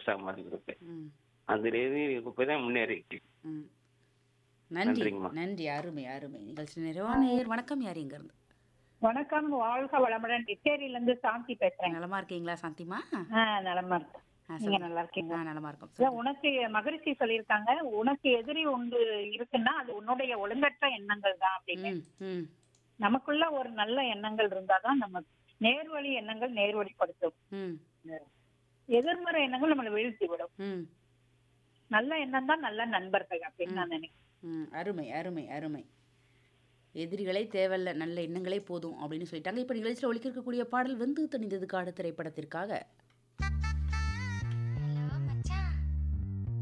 கஷ்டமா இருந்திருக்கு ம் அதுல இருந்து இப்பதான் முன்னேறிட்டு ம் நன்றி நன்றிங்கம்மா. நன்றி அருமை அருமை நிகழ்ச்சி நிறைவான நேயர் வணக்கம் யார் எங்க இருந்து வணக்கம் வாழ்க வளமுடன் இட்டேரியில இருந்து சாந்தி பேசுறேன் நலமா இருக்கீங்களா சாந்திமா ஆ, நலமா இருக்கு ஆ, நீங்க சொல்லுங்க. நல்லா இருக்கீங்க ஆ நலமா இருக்கும் அதான் உனக்கு மகிழ்ச்சி சொல்லியிருக்காங்க உனக்கு எதிரி உண்டு இருக்குன்னா அது உன்னுடைய ஒழுங்கற்ற எண்ணங்கள் தான் அப்படின்னு ம் ம் நமக்குள்ள ஒரு நல்ல எண்ணங்கள் இருந்தாதான் நம்ம நேர்வழி எண்ணங்கள் நேர்வழிப்படுத்தும் ம் எதிர்மறை எண்ணங்கள் நம்மளை வீழ்த்தி விடும் ம் நல்ல எண்ணம் தான் நல்ல நண்பர்கள் அப்படின்னு நான் நினைக்கிறேன் ம் அருமை அருமை அருமை எதிரிகளே தேவையில்ல நல்ல எண்ணங்களே போதும் அப்படின்னு சொல்லிட்டாங்க இப்போ நிகழ்ச்சியில் ஒழிக்க இருக்கக்கூடிய பாடல் வெந்து தணிந்தது காடு திரைப்படத்திற்காக